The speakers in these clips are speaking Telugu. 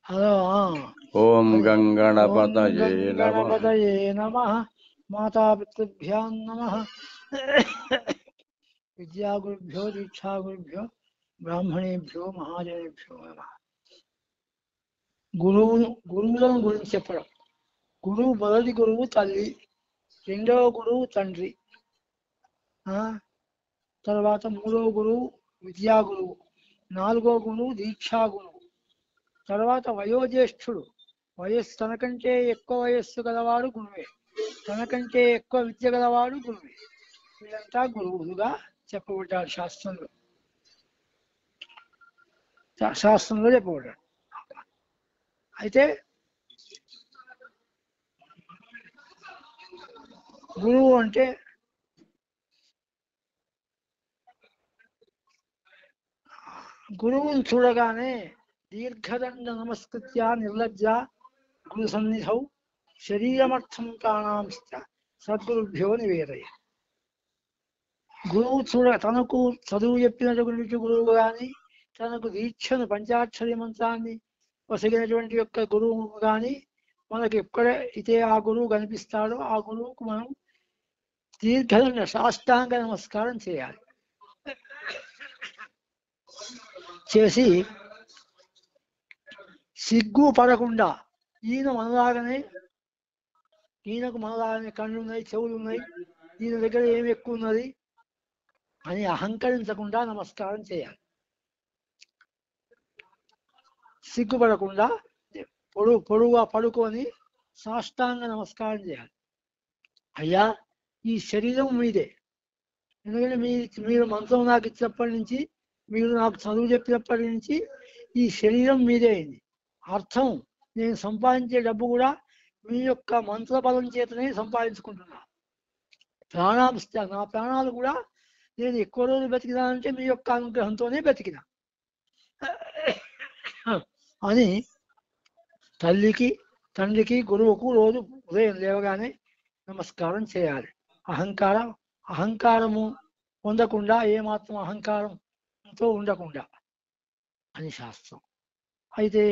హలో ఆ. ఓం ఓం గంగణపతయే నమ గణపతయే నమ మాతాపితృభ్యాం నమ విద్యాగురుభ్యో దీక్షాగురుభ్యో బ్రాహ్మణేభ్యో మహాజనేభ్యో నమ గురువును గురువులను గురించి చెప్పడం గురువు మొదటి గురువు తల్లి రెండవ గురువు తండ్రి ఆ తర్వాత మూడవ గురువు విద్యా గురువు నాలుగో గురువు దీక్షా గురువు తర్వాత వయోజ్యేష్ఠుడు వయస్సు తనకంటే ఎక్కువ వయస్సు గలవాడు గురువే తనకంటే ఎక్కువ విద్య గలవాడు గురువే వీళ్ళంతా గురువులుగా చెప్పబడ్డారు శాస్త్రంలో శా- శాస్త్రంలో చెప్పబడ్డాడు అయితే గురువు అంటే గురువుని చూడగానే దీర్ఘదండ నమస్కృత్య నిర్లజ్జ గురు సన్నిధౌ శరీరమర్థం ప్రాణాంశ్చ సద్గురుభ్యో నివేదయ గురువు చూడ తనకు చదువు చెప్పినటువంటి గురువు కానీ తనకు దీక్షను పంచాక్షరి మంత్రాన్ని వసగినటువంటి యొక్క గురువు కానీ మనకి ఎక్కడ అయితే ఆ గురువు కనిపిస్తాడో ఆ గురువుకు మనం దీర్ఘదండ సాష్టాంగ నమస్కారం చేయాలి చేసి సిగ్గు పడకుండా ఈయన మనలాగానే ఈయనకు మనలాగానే కళ్ళు ఉన్నాయి చెవులు ఉన్నాయి ఈయన దగ్గర ఏమి ఎక్కువ ఉన్నది అని అహంకరించకుండా నమస్కారం చేయాలి సిగ్గుపడకుండా పొడుగు పొడుగా పడుకొని సాష్టాంగ నమస్కారం చేయాలి అయ్యా ఈ శరీరం మీదే ఎందుకంటే మీ మీరు మంత్రం నాకు ఇచ్చినప్పటి నుంచి మీరు నాకు చదువు చెప్పినప్పటి నుంచి ఈ శరీరం మీదే అయింది అర్థం నేను సంపాదించే డబ్బు కూడా మీ యొక్క మంత్ర బలం చేతనే సంపాదించుకుంటున్నా ప్రాణాంశ నా ప్రాణాలు కూడా నేను ఎక్కువ రోజులు బతికినానంటే మీ యొక్క అనుగ్రహంతోనే బతికిన అని తల్లికి తండ్రికి గురువుకు రోజు ఉదయం లేవగానే నమస్కారం చేయాలి అహంకారం అహంకారము పొందకుండా ఏమాత్రం అహంకారంతో ఉండకుండా అని శాస్త్రం అయితే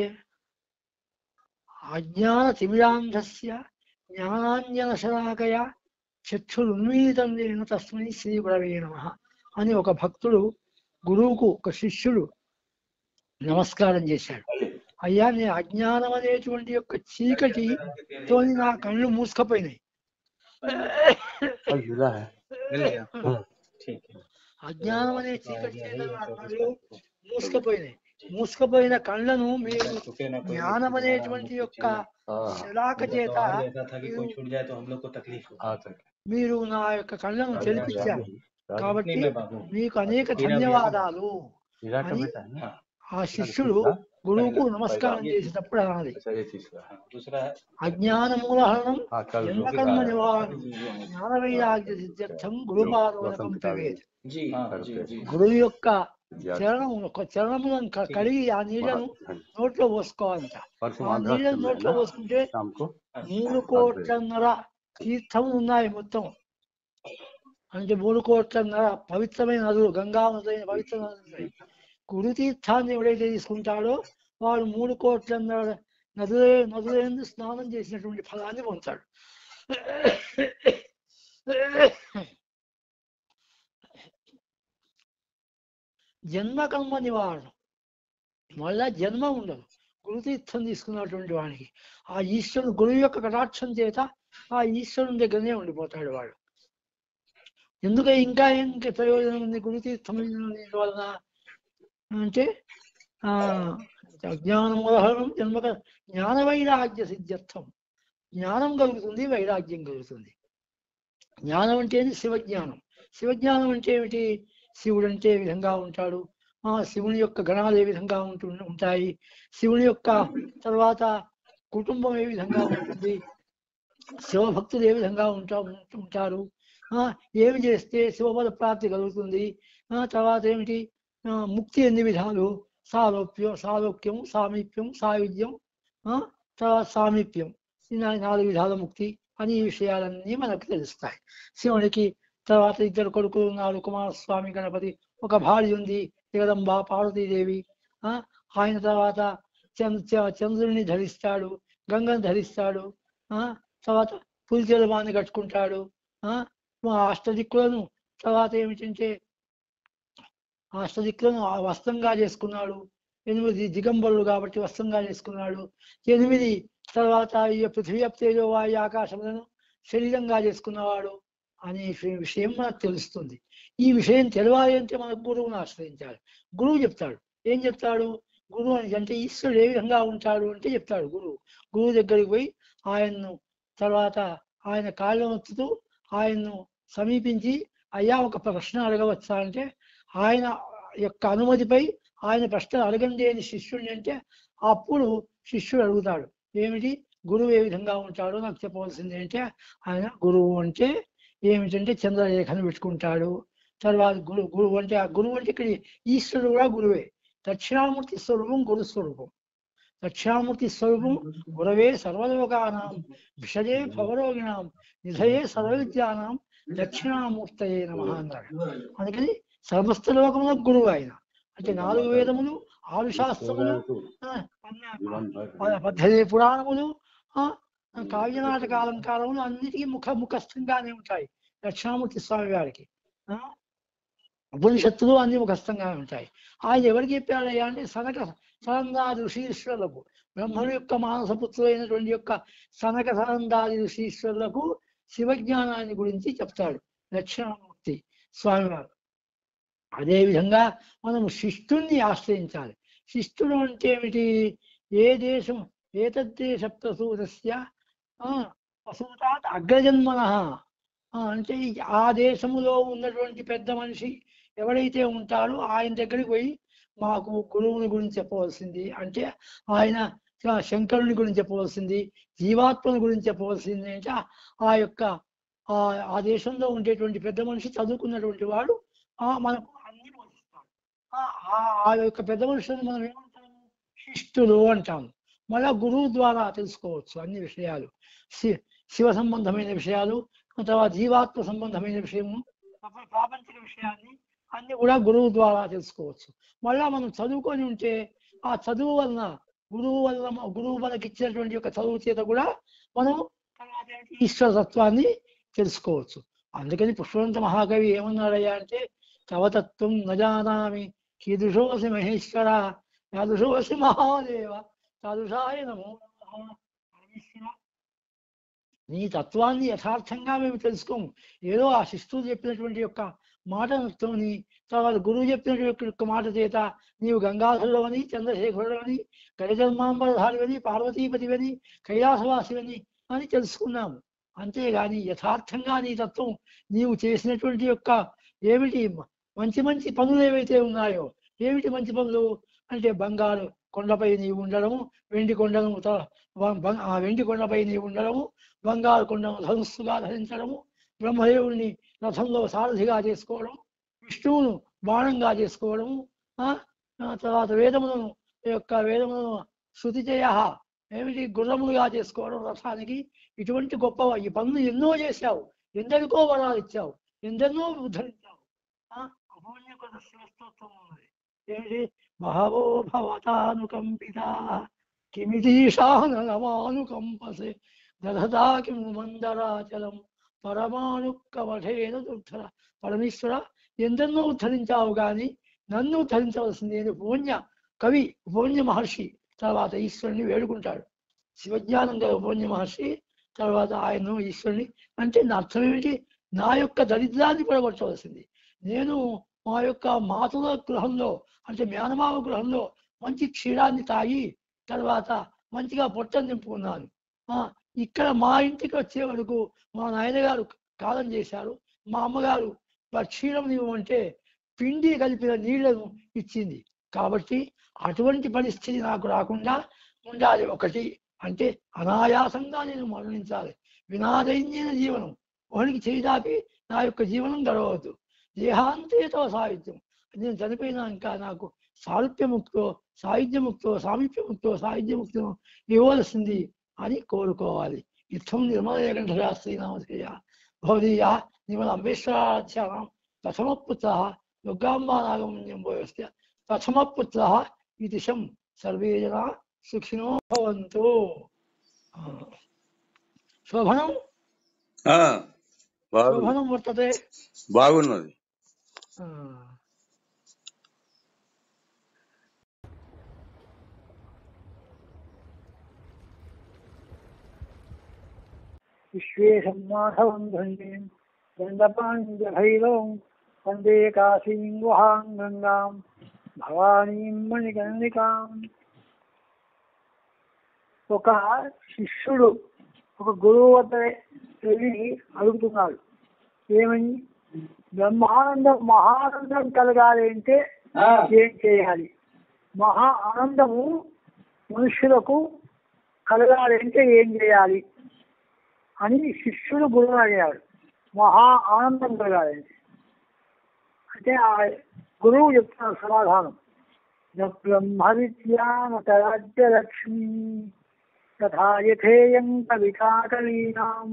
అజ్ఞాన తిమిరాంధస్య జ్ఞానాంజనశలాకయ చక్షురున్మీలితం లేను తస్మై శ్రీ గురవే నమ అని ఒక భక్తుడు గురువుకు ఒక శిష్యుడు నమస్కారం చేశాడు అయ్యా నేను అజ్ఞానం అనేటువంటి యొక్క చీకటితో నా కళ్ళు మూసుకపోయినాయి మిలా హై ठीक है అజ్ఞానం అనే చీకటి చేత నా కళ్ళు మూసుకపోయినాయి మూసుకపోయిన కళ్ళను మీరు तो फिर ना कोई జ్ఞానం అనేటువంటి యొక్క శలాక मुझे చేత सवाल ऐसा था कि कोई మీరు- छूट जाए तो हम लोग को तकलीफ हो ఆ తక్ మీరు నా యొక్క కళ్ళను తెలిపించారు కాబట్టి नहीं मैं बाबू మీకు అనేక ఈయన ధన్యవాదాలు हीरा का అని बेटा है ना ఆ శిష్యుడు గురువుకు నమస్కారం చేసేటప్పుడు అనాలి अच्छा ये तीसरा है हाँ, दूसरा है అజ్ఞాన మూలహరణం हाँ कल జన్మకర్మ నివారణం జ్ఞాన వైరాగ్య సిద్ధ్యర్థం గురుపాదోదకం ప్రవేశ जी हाँ जी जी గురువు యొక్క చరణం ఒక చరణములను క- కడిగి ఆ నీళ్లను నోట్లో పోసుకోవాలంట परसों ఆ आंध्रा నీళ్ళను चल నోట్లో रहा है పోసుకుంటే ना शाम को మూడు కోట్లన్నర తీర్థములు ఉన్నాయి మొత్తం అంటే మూడు కోట్లన్నర పవిత్రమైన నదులు గంగా నదులైన పవిత్ర నదులు ఉన్నాయి గురు తీర్థాన్ని ఎవడైతే తీసుకుంటాడో వాడు మూడు కోట్లన్నర నదులే నదులందు స్నానం చేసినటువంటి ఫలాన్ని పొందుతాడు జన్మ కర్మ నివారణ మళ్ళా జన్మ ఉండదు గురుతీర్థం తీసుకున్నటువంటి వానికి ఆ ఈశ్వరుడు గురువు యొక్క కటాక్షం చేత ఆ ఈశ్వరుని దగ్గరనే ఉండిపోతాడు వాడు ఎందుకు ఇంకా ఇంకా ప్రయోజనం ఉంది గురుతీర్థం వలన అంటే ఆ అజ్ఞానం ఉదాహరణం జన్మక జ్ఞాన వైరాగ్య సిద్ధ్యర్థం జ్ఞానం కలుగుతుంది వైరాగ్యం కలుగుతుంది జ్ఞానం అంటే శివజ్ఞానం శివజ్ఞానం అంటే ఏమిటి శివుడు అంటే ఏ విధంగా ఉంటాడు ఆ శివుని యొక్క గణాలు ఏ విధంగా ఉంటు ఉంటాయి శివుని యొక్క తర్వాత కుటుంబం ఏ విధంగా ఉంటుంది శివభక్తులు ఏ విధంగా ఉంటా ఉంటారు ఆ ఏమి చేస్తే శివపద ప్రాప్తి కలుగుతుంది ఆ తర్వాత ఏమిటి ఆ, ముక్తి ఎన్ని విధాలు సాలోప్యం సాలోక్యం సామీప్యం సాయుధ్యం ఆ తర్వాత సామీప్యం ఈ నా- నాలుగు విధాల ముక్తి అని ఈ విషయాలన్నీ మనకు తెలుస్తాయి శివునికి తర్వాత ఇద్దరు కొడుకులు ఉన్నారు కుమారస్వామి గణపతి ఒక భార్య ఉంది జగదంబ పార్వతీదేవి ఆ ఆయన తర్వాత చంద్ర చ- చంద్రుడిని ధరిస్తాడు గంగను ధరిస్తాడు ఆ తర్వాత పులిచెల మాని కట్టుకుంటాడు ఆ ఆ అష్టదిక్కులను తర్వాత ఏమిటంటే ఆ అష్టదిక్కులను ఆ వస్త్రంగా చేసుకున్నాడు ఎనిమిది దిగంబరులు కాబట్టి వస్త్రంగా చేసుకున్నాడు ఎనిమిది తర్వాత ఈ పృథ్వీ తేజో వాయు ఆకాశములను శరీరంగా చేసుకున్నవాడు అనే విషయం- విషయం మనకు తెలుస్తుంది ఈ విషయం తెలవాలి అంటే మనకు గురువుని ఆశ్రయించాలి గురువు చెప్తాడు ఏం చెప్తాడు గురువు అని అంటే ఈశ్వరుడు ఏ విధంగా ఉంటాడు అంటే చెప్తాడు గురువు గురువు దగ్గరికి పోయి ఆయన్ను తర్వాత ఆయన కాళ్ళ నొత్తుతూ ఆయన్ను సమీపించి అయ్యా ఒక ప్రశ్న అడగవచ్చా అంటే ఆయన యొక్క అనుమతిపై ఆయన ప్రశ్న అడగండి అని శిష్యుడిని అంటే అప్పుడు శిష్యుడు అడుగుతాడు ఏమిటి గురువు ఏ విధంగా ఉంటాడో నాకు చెప్పవలసింది అంటే ఆయన గురువు అంటే ఏమిటంటే చంద్రరేఖను పెట్టుకుంటాడు తర్వాత గురు గురువు అంటే ఆ గురువు అంటే ఇక్కడ ఈశ్వరుడు కూడా గురువే దక్షిణామూర్తి స్వరూపం గురు స్వరూపం దక్షిణామూర్తి స్వరూపం గురవే సర్వలోకానాం విషజే భవరోగిణాం నిధయే సర్వవిద్యానాం దక్షిణామూర్తయే నమ అన్నాడు అందుకని సమస్త లోకములకు గురువు ఆయన అంటే నాలుగు వేదములు ఆరు శాస్త్రములు ఆ, పన్న- ప- పద్దెనిమిది పురాణములు ఆ, కావ్య నాటక అలంకారములు అన్నిటికీ ముఖ ముఖస్థంగానే ఉంటాయి దక్షిణామూర్తి స్వామి వారికి ఆ, ఉపనిషత్తులు అన్ని ముఖస్థంగానే ఉంటాయి ఆయన ఎవరికి చెప్పాడయ్యా అంటే సనక సనందాది ఋషీశ్వరులకు బ్రహ్మను యొక్క మానసపుత్రులైనటువంటి యొక్క సనక సనందాది ఋషీశ్వరులకు శివజ్ఞానాన్ని గురించి చెప్తాడు దక్షిణామూర్తి స్వామివారు అదేవిధంగా మనం శిష్టుణ్ణి ఆశ్రయించాలి శిష్టుడు అంటే ఏమిటి ఏ దేశం ఏతద్దేశ ప్రసూతస్య ఆ, ప్రసూతాత్ అగ్రజన్మన అంటే ఈ ఆ దేశములో ఉన్నటువంటి పెద్ద మనిషి ఎవడైతే ఉంటాడో ఆయన దగ్గరికి పోయి మాకు గురువుని గురించి చెప్పవలసింది అంటే ఆయన ఆ శంకరుని గురించి చెప్పవలసింది జీవాత్మని గురించి చెప్పవలసింది అంటే ఆ- ఆ యొక్క ఆ ఆ దేశంలో ఉండేటువంటి పెద్ద మనిషి చదువుకున్నటువంటి వాడు ఆ మనకు అన్ని బోధిస్తాడు ఆ ఆ- ఆ యొక్క పెద్ద మనుషులను మనం ఏమంటాము శిష్టులు అంటాము మళ్ళా గురువు ద్వారా తెలుసుకోవచ్చు అన్ని విషయాలు శి- శివ సంబంధమైన విషయాలు తర్వాత జీవాత్మ సంబంధమైన విషయము ప్ర- ప్రాపంచిక విషయాన్ని అన్ని కూడా గురువు ద్వారా తెలుసుకోవచ్చు మళ్ళా మనం చదువుకొని ఉంటే ఆ చదువు వలన గురువు వలన మ- గురువు మనకి ఇచ్చినటువంటి యొక్క చదువు చేత కూడా మనం తర్వాత ఏంటి? ఈశ్వర తత్వాన్ని తెలుసుకోవచ్చు అందుకని పుష్పవంత మహాకవి ఏమన్నాడయ్యా అంటే తవతత్వం నజానామి కీదృశోసి మహేశ్వర యాదృశోసి మహాదేవ తాదృశాయ నమో నమః. పరమేశ్వర నీ తత్వాన్ని యథార్థంగా మేము తెలుసుకోము ఏదో ఆ శిస్తువు చెప్పినటువంటి యొక్క మాటతోని తర్వాత గురువు చెప్పినటువంటి యొక్క మాట చేత నీవు గంగాధరుడవని చంద్రశేఖరుడవని గజన్మాంబరధారివని పార్వతీపతివని కైలాసవాసివని అని తెలుసుకున్నాము అంతేగాని యథార్థంగా నీ తత్వం నీవు చేసినటువంటి యొక్క ఏమిటి మ- మంచి మంచి పనులు ఏవైతే ఉన్నాయో ఏమిటి మంచి పనులు అంటే బంగారు కొండపై నీవు ఉండడము వెండి కొండను త- వ- బం- ఆ వెండి కొండపై నీవు ఉండడము బంగారు కొండను ధనుస్సుగా ధరించడము బ్రహ్మదేవుడిని రథంలో సారథిగా చేసుకోవడం విష్ణువును బాణంగా చేసుకోవడము ఆ ఆ తర్వాత వేదములను ఈ యొక్క వేదములను శృతి చేయ ఏమిటి గుర్రములుగా చేసుకోవడం రథానికి ఇటువంటి గొప్ప ఈ పనులు ఎన్నో చేశావు ఎందరికో వరాలు ఇచ్చావు ఎందరినో ఉద్ధరించావు ఆ అపూర్ణకృత శివస్తోత్రం ఉన్నది ఏమిటి బహవో భవతానుకంపిత కిమితీషానమానుకంపసే దధతా కిం మందరాచలం పరమాణు కవఠేన దుర్ధర పరమేశ్వర ఎందరినో ఉద్ధరించావు గాని నన్ను ఉద్ధరించవలసింది అని ఉపన్య కవి ఉపన్య మహర్షి తర్వాత ఈశ్వరుని వేడుకుంటాడు శివజ్ఞానం గల ఉపన్య మహర్షి తర్వాత ఆయన్ను ఈశ్వరుని అంటే నా అర్థం ఏమిటి నా యొక్క దరిద్రాన్ని పడగొట్టవలసింది నేను మా యొక్క మాతుల గృహంలో అంటే మేనమావ గృహంలో మంచి క్షీరాన్ని తాగి తర్వాత మంచిగా పొట్టను నింపుకున్నాను ఆ, ఇక్కడ మా ఇంటికి వచ్చే వరకు మా నాయనగారు కాలం చేశారు మా అమ్మగారు "మరి క్షీరం ఇవ్వమంటే పిండి కలిపిన నీళ్లను ఇచ్చింది కాబట్టి అటువంటి పరిస్థితి నాకు రాకుండా ఉండాలి ఒకటి అంటే అనాయాసంగా నేను మరణించాలి వినాదైన్యన జీవనం ఒకరికి చేదాపి నా యొక్క జీవనం గడవద్దు దేహాంతేతో సాహిత్యం నేను చనిపోయినాక నాకు సారూప్యముక్తో సాహిత్యముక్తో సామీప్యముక్తో సాహిత్యముక్తో ఇవ్వవలసింది అని కోరుకోవాలి ఇత్తం నిర్మలకంఠ శాస్త్రీ నామధేయ భవదీయ నిర్మల అంబేశ్వరాధ్యానం ప్రథమపుత్ర దుర్గాంబానాగమ్యం భూయస్య ప్రథమపుత్ర ఇది శం సర్వే జనా సుఖినో భవంతు ఆ. శోభనం ఆ, బాగుంది శోభనం వర్తతే బాగున్నది ఆ. విశ్వేశం మాధవం ధన్యం దండపాంజభైరవం వందే కాశీం గుహాం గంగాం భవానీం మణికర్ణికాం ఒక శిష్యుడు ఒక గురువు వద్ద వెళ్ళి అడుగుతున్నాడు ఏమని బ్రహ్మానందం మహానందం కలగాలి అంటే ఏం చేయాలి మహా ఆనందము మనుషులకు కలగాలి అంటే ఏం చేయాలి అని శిష్యుడు గురువు అడిగాడు మహా ఆనందం కలగాలి అంటే అంటే ఆ గురువు చెప్తున్న సమాధానం "న బ్రహ్మ విద్యామతరాజ్య లక్ష్మీ తథా యథేయం కవికాకలీనాం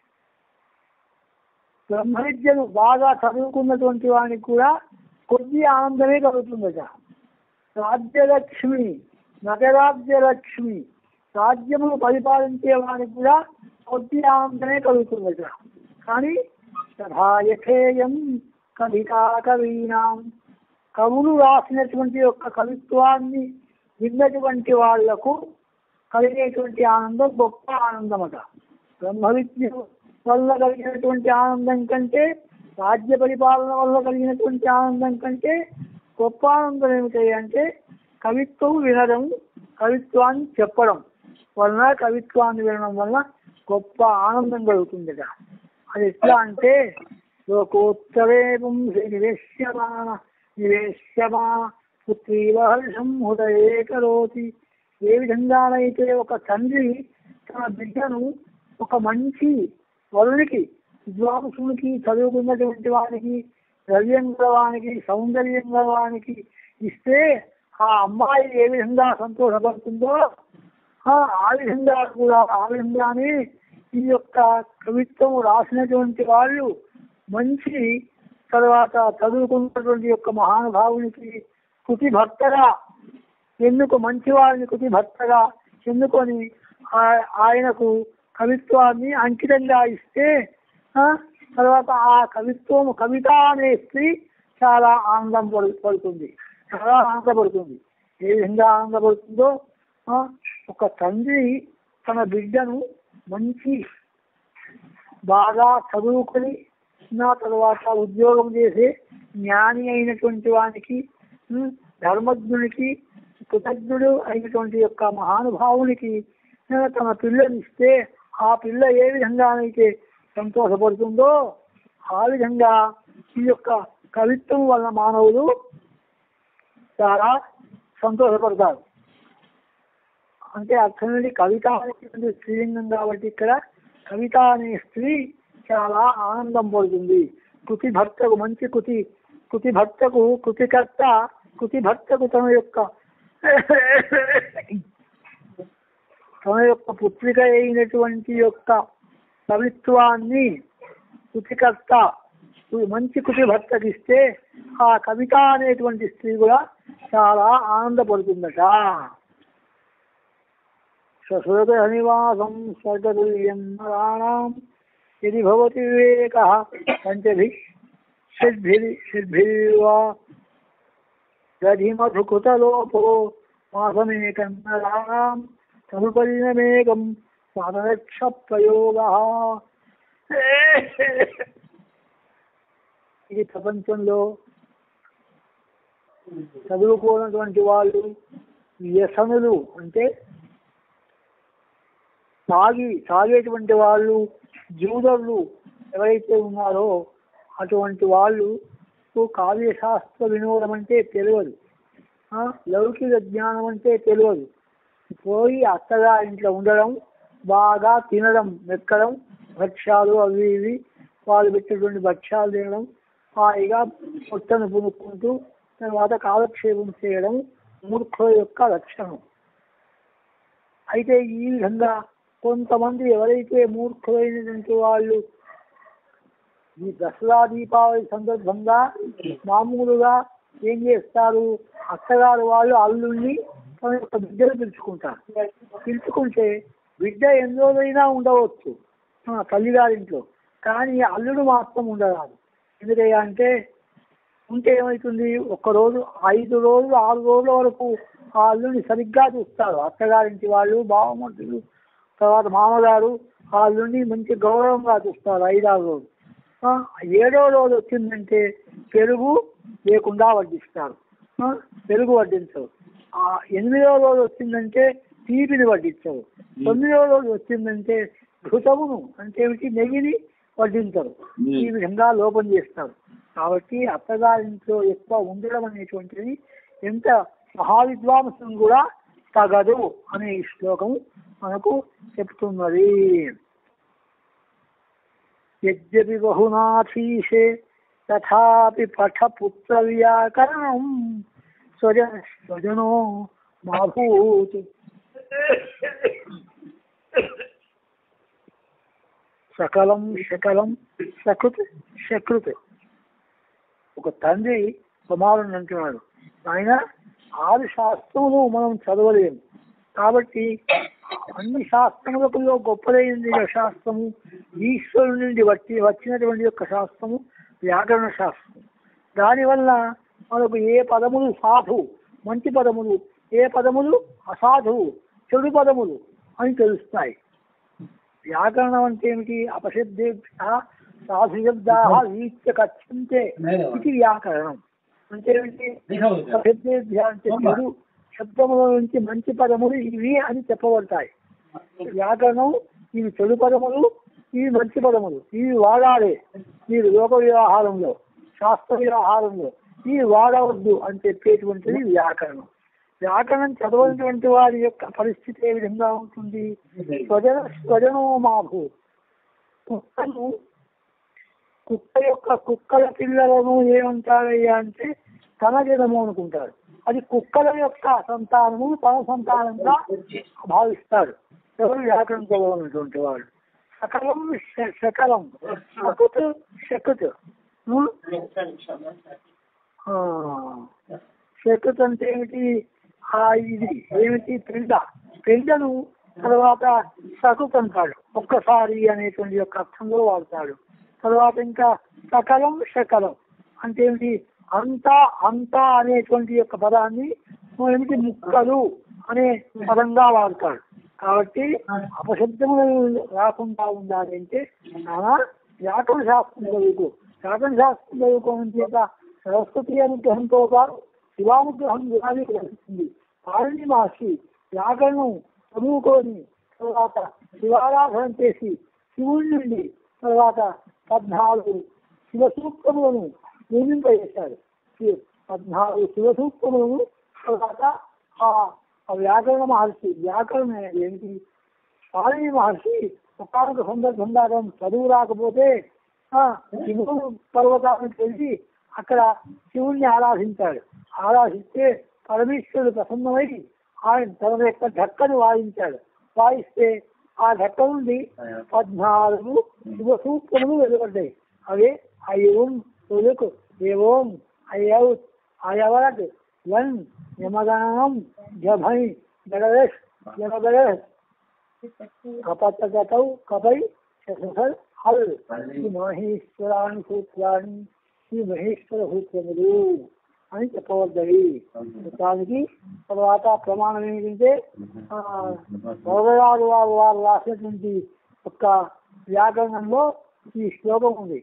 బ్రహ్మ విద్యను బాగా చదువుకున్నటువంటి వానికి కూడా కొద్ది ఆనందమే కలుగుతుందట రాజ్యలక్ష్మి నగరాజ్యలక్ష్మి రాజ్యమును పరిపాలించే వానికి కూడా కొద్ది ఆనందమే కలుగుతుందట కానీ తథా యథేయం కవితా కవీనాం కవులు రాసినటువంటి యొక్క కవిత్వాన్ని విన్నటువంటి వాళ్లకు కలిగేటువంటి ఆనందం గొప్ప ఆనందమట బ్రహ్మ విద్య వల్ల కలిగినటువంటి ఆనందం కంటే రాజ్య పరిపాలన వల్ల కలిగినటువంటి ఆనందం కంటే గొప్ప ఆనందం ఏమిటి అంటే కవిత్వం వినడం కవిత్వాన్ని చెప్పడం వలన కవిత్వాన్ని వినడం వల్ల గొప్ప ఆనందం కలుగుతుందట అది ఎట్లా అంటే లోకోత్తరే పుంసి నివేశ్యమాన నివేశ్యమాన పుత్రీవ హర్షం హృదయే కరోతి ఏ విధంగానైతే ఒక తండ్రి తన బిడ్డను ఒక మంచి వరునికి విద్వాంసునికి చదువుకున్నటువంటి వానికి ద్రవ్యం గలవానికి సౌందర్యం గలవానికి ఇస్తే ఆ అమ్మాయి ఏ విధంగా సంతోషపడుతుందో ఆ ఆ విధంగా కూడా ఆ విధంగానే ఈ యొక్క కవిత్వం రాసినటువంటి వాళ్ళు మంచి తర్వాత చదువుకున్నటువంటి యొక్క మహానుభావునికి కృతి భక్తగా ఎందుకు మంచి వారిని కృతి భక్తగా ఎన్నుకొని ఆ- ఆయనకు కవిత్వాన్ని అంకితంగా ఇస్తే ఆ, తర్వాత ఆ కవిత్వం కవిత అనే స్త్రీ చాలా ఆనందం పడు పడుతుంది చాలా ఆనందపడుతుంది ఏ విధంగా ఆనందపడుతుందో ఆ, ఒక తండ్రి తన బిడ్డను మంచి బాగా చదువుకొని నా తర్వాత ఉద్యోగం చేసే జ్ఞాని అయినటువంటి వానికి ఉమ్, ధర్మజ్ఞునికి కృతజ్ఞుడు అయినటువంటి యొక్క మహానుభావునికి ఆ, తన పిల్లనిస్తే ఆ పిల్ల ఏ విధంగానైతే సంతోషపడుతుందో ఆ విధంగా ఈ యొక్క కవిత్వం వల్ల మానవులు చాలా సంతోషపడతారు అంటే అర్థం ఏంటి కవిత అనేటువంటి స్త్రీలింగం కాబట్టి ఇక్కడ కవిత అనే స్త్రీ చాలా ఆనందం పడుతుంది కృతి భర్తకు మంచి కృతి కృతి భర్తకు కృతికర్త కృతి భర్తకు తన యొక్క తన యొక్క పుత్రిక అయినటువంటి యొక్క కవిత్వాన్ని కృతికర్త మంచి కృతి భర్తకి ఇస్తే ఆ కవిత అనేటువంటి స్త్రీ కూడా చాలా ఆనందపడుతుందట స్వస్వతనివాసం స్వర్గతుల్యం నరాణాం యది భవతి వివేక పంచభి షడ్భిరి షడ్భిర్వా దధిమధుకృతలోపో మాసమేకం నరాణాం తదుపరిణమేకం పాదరక్ష ప్రయోగ ఇది ప్రపంచంలో చదువుకోనటువంటి వాళ్ళు వ్యసనులు అంటే తాగి తాగేటువంటి వాళ్ళు జూదర్లు ఎవరైతే ఉన్నారో అటువంటి వాళ్ళు కావ్యశాస్త్ర వినోదం అంటే తెలియదు ఆ, లౌకిక జ్ఞానం అంటే తెలియదు పోయి అత్తగా ఇంట్లో ఉండడం బాగా తినడం మెక్కడం భక్ష్యాలు అవి ఇవి వాళ్ళు పెట్టినటువంటి భక్ష్యాలు తినడం హాయిగా పొట్టను పునుక్కుంటూ తర్వాత కాలక్షేపం చేయడం మూర్ఖుల యొక్క లక్షణం అయితే ఈ విధంగా కొంతమంది ఎవరైతే మూర్ఖులైనటువంటి వాళ్ళు ఈ దసరా దీపావళి సందర్భంగా మామూలుగా ఏం చేస్తారు అత్తగారు వాళ్ళు అల్లుల్ని తన యొక్క బిడ్డను పిలుచుకుంటారు పిలుచుకుంటే బిడ్డ ఎన్ని రోజులైనా ఉండవచ్చు ఆ, తల్లిగారింట్లో కానీ అల్లుడు మాత్రం ఉండరాదు ఎందుకయ్యా అంటే ఉంటే ఏమవుతుంది ఒక్క రోజు ఐదు రోజులు ఆరు రోజుల వరకు ఆ అల్లుడిని సరిగ్గా చూస్తారు అత్తగారింటి వాళ్ళు బావమరుదులు తర్వాత మామగారు ఆ అల్లుడిని మంచి గౌరవంగా చూస్తారు ఐదారు రోజులు ఆ, ఏడో రోజు వచ్చిందంటే పెరుగు లేకుండా వడ్డిస్తారు ఆ, పెరుగు వడ్డించరు ఆ ఎనిమిదో రోజు వచ్చిందంటే తీపిని వడ్డించరు తొమ్మిదో రోజు వచ్చిందంటే ఘృతమును అంటే ఏమిటి నెయ్యిని వడ్డించరు ఈ విధంగా లోపం చేస్తారు కాబట్టి అత్తగారింట్లో ఎక్కువ ఉండడం అనేటువంటిది ఎంత మహావిద్వాంసం కూడా తగదు అనే ఈ శ్లోకం మనకు చెప్తున్నది యద్యపి బహునాథీషే తథాపి పఠ పుత్ర వ్యాకరణం స్వజన స్వజనో మాభూత్ సకలం శకలం సకృత్ శకృత్ ఒక తండ్రి కుమారుని అంటున్నాడు ఆయన ఆరు శాస్త్రములు మనం చదవలేము కాబట్టి అన్ని శాస్త్రములకు గొప్పదైనది ఒక శాస్త్రము ఈశ్వరుడి నుండి వచ్చి వచ్చినటువంటి యొక్క శాస్త్రము వ్యాకరణ శాస్త్రం దానివల్ల మనకు ఏ పదములు సాధు మంచి పదములు ఏ పదములు అసాధువు చెడు పదములు అని తెలుస్తాయి వ్యాకరణం అంటే ఏమిటి అపశబ్దేభ్య సాధు శబ్దా వీచ్య కథ్యంతే ఇది వ్యాకరణం అంటే ఏమిటి देखा होगा అపశబ్దేభ్య అంటే చెడు శబ్దముల నుంచి మంచి పదములు ఇవి అని చెప్పబడతాయి వ్యాకరణం ఇవి చెడు పదములు ఇవి మంచి పదములు ఇవి వాడాలి మీరు లోక వ్యవహారంలో శాస్త్ర వ్యవహారంలో ఇవి వాడవద్దు అని చెప్పేటువంటిది వ్యాకరణం వ్యాకరణం చదవనటువంటి వారి యొక్క పరిస్థితి ఏ విధంగా ఉంటుంది స్వజన స్వజనో మాభూ కుక్కను కుక్క యొక్క కుక్కల పిల్లలను ఏమంటారయ్యా అంటే తన జనము అనుకుంటాడు అది కుక్కల యొక్క సంతానము తన సంతానంగా భావిస్తాడు ఎవరు వ్యాకరణం చదవనటువంటి వాడు సకలం శ- శకలం శకుత్ శకుత్ ఉం? ఆ, శకుత్ అంటే ఏమిటి ఆ ఇది ఏమిటి పెండ పెండను తర్వాత సకుత్ అంటాడు ఒక్కసారి అనేటువంటి యొక్క అర్థంలో వాడతాడు తర్వాత ఇంకా సకలం శకలం అంటే ఏమిటి అంతా అంతా అనేటువంటి యొక్క పదాన్ని ఏమిటి ముక్కలు అనే పదంగా వాడతాడు కాబట్టి అపశబ్దములు రాకుండా ఉండాలి అంటే నానా వ్యాకరణ శాస్త్రం చదువుకో వ్యాకరణ శాస్త్రం చదువుకోవడం చేత సరస్వతి అనుగ్రహంతో పాటు శివానుగ్రహం వినాలి లభిస్తుంది పారణి మహర్షి వ్యాకరణం చదువుకొని తర్వాత శివారాధన చేసి శివుడి నుండి తర్వాత పద్నాలుగు శివ సూక్తములను నిర్మింపజేశాడు శి- పద్నాలుగు శివ సూక్తములను తర్వాత ఆ ఆ వ్యాకరణ మహర్షి వ్యాకరణ ఏమిటి పాలని మహర్షి ఒకనొక సందర్భం దాకా చదువు రాకపోతే ఆ శివుడు పర్వతానికి వెళ్ళి అక్కడ శివుణ్ణి ఆరాధించాడు ఆరాధిస్తే పరమేశ్వరుడు ప్రసన్నమై ఆయన తన యొక్క ఢక్కను వాయించాడు వాయిస్తే ఆ ఢక్క నుండి పద్నాలుగు శివ సూక్తములు వెలువడ్డాయి అవి అయ్యోం తొలుకు ఏవోం అయ్యౌ అయవరట్ వన్ యమగణం జభై జగదేశ్ జగదేశ్ కపతగతౌ కపై శశసల్ హల్ ఈ మహేశ్వరాన్ని సూత్రాన్ని ఈ మహేశ్వర సూత్రములు అని చెప్పవద్దవి దానికి తర్వాత ప్రమాణం ఏంటంటే ఆ, వరదరాజు వారు వారు రాసినటువంటి ఒక వ్యాకరణంలో ఈ శ్లోకం ఉంది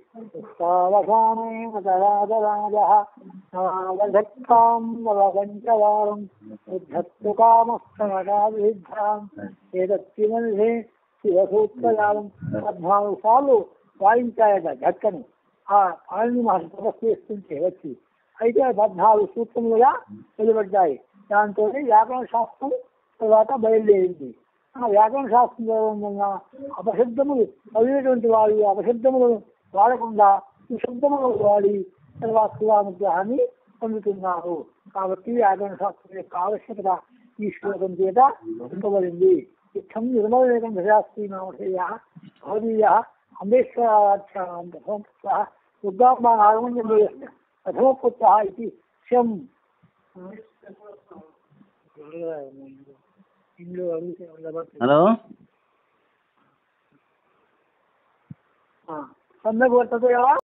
వధత్తాం వదంచవారం ఉద్ధత్తు కామస్తమగాభిద్ధాం ఏదత్తిమల్హే శివసూత్రయాలం పద్నాలుగు సార్లు వాయించాయట ఘట్టను ఆ పాణి మహర్షి తపస్సు చేస్తుంటే వచ్చి అయితే ఆ పద్నాలుగు సూత్రములుగా వెలువడ్డాయి దాంతో వ్యాకరణ శాస్త్రం తర్వాత బయలుదేరింది ఆ వ్యాకరణ శాస్త్రం చదవడం వలన అపశబ్దములు చదివేటువంటి వాళ్ళు అపశబ్దములను వాడకుండా సుశబ్దములు వాడి తర్వాత శివానుగ్రహాన్ని పొందుతున్నారు కాబట్టి వ్యాకరణ శాస్త్రం యొక్క ఆవశ్యకత ఈ శ్లోకం చేత చెప్పబడింది ఇష్టం నిర్మల వేగం శాస్త్రీ నామధేయ భవదీయ అంబేశ్వరాఖ్యానం ప్రథమపుత్ర దుర్గాంబ నాగమంజ ప్రథమపుత్ర ఇది శం ఇంట్లో అడిగితే ఉండబట్టి హలో పండగ పడుతుంది కదా